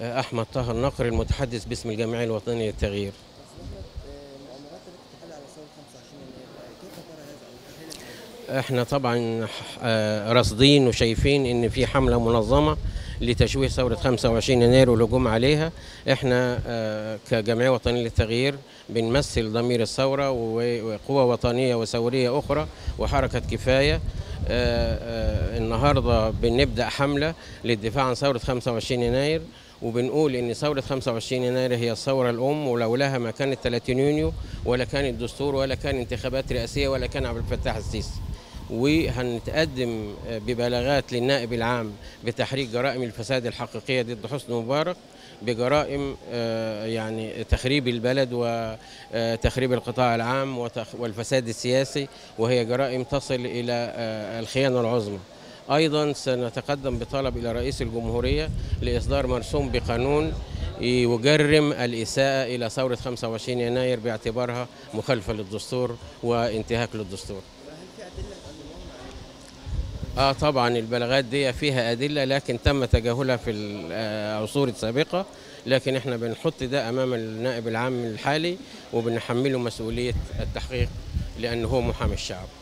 أحمد طه النقر المتحدث باسم الجمعية الوطنية للتغيير المؤامرات التي تحل على ثوره 25 يناير كيف ترى هذا او تحليلك احنا طبعا آه، راصدين وشايفين ان في حمله منظمه لتشويه ثوره 25 يناير والهجوم عليها احنا آه، كجمعيه وطنيه للتغيير بنمثل ضمير الثوره و- وقوى وطنيه وثوريه اخرى وحركه كفايه آه، آه، النهارده بنبدا حمله للدفاع عن ثوره 25 يناير وبنقول ان ثوره 25 يناير هي الثوره الام ولولاها ما كانت 30 يونيو ولا كان الدستور ولا كان انتخابات رئاسيه ولا كان عبد الفتاح السيسي وهنتقدم ببلاغات للنائب العام بتحريك جرائم الفساد الحقيقيه ضد حسني مبارك بجرائم آه، يعني تخريب البلد وتخريب القطاع العام وتخ- والفساد السياسي وهي جرائم تصل الى آه، الخيانه العظمى. ايضا سنتقدم بطلب الى رئيس الجمهوريه لاصدار مرسوم بقانون يجرم الاساءه الى ثوره 25 يناير باعتبارها مخالفه للدستور وانتهاك للدستور. اه طبعا البلاغات دي فيها ادله لكن تم تجاهلها في العصور السابقه لكن احنا بنحط ده امام النائب العام الحالي وبنحمله مسؤوليه التحقيق لانه هو محامي الشعب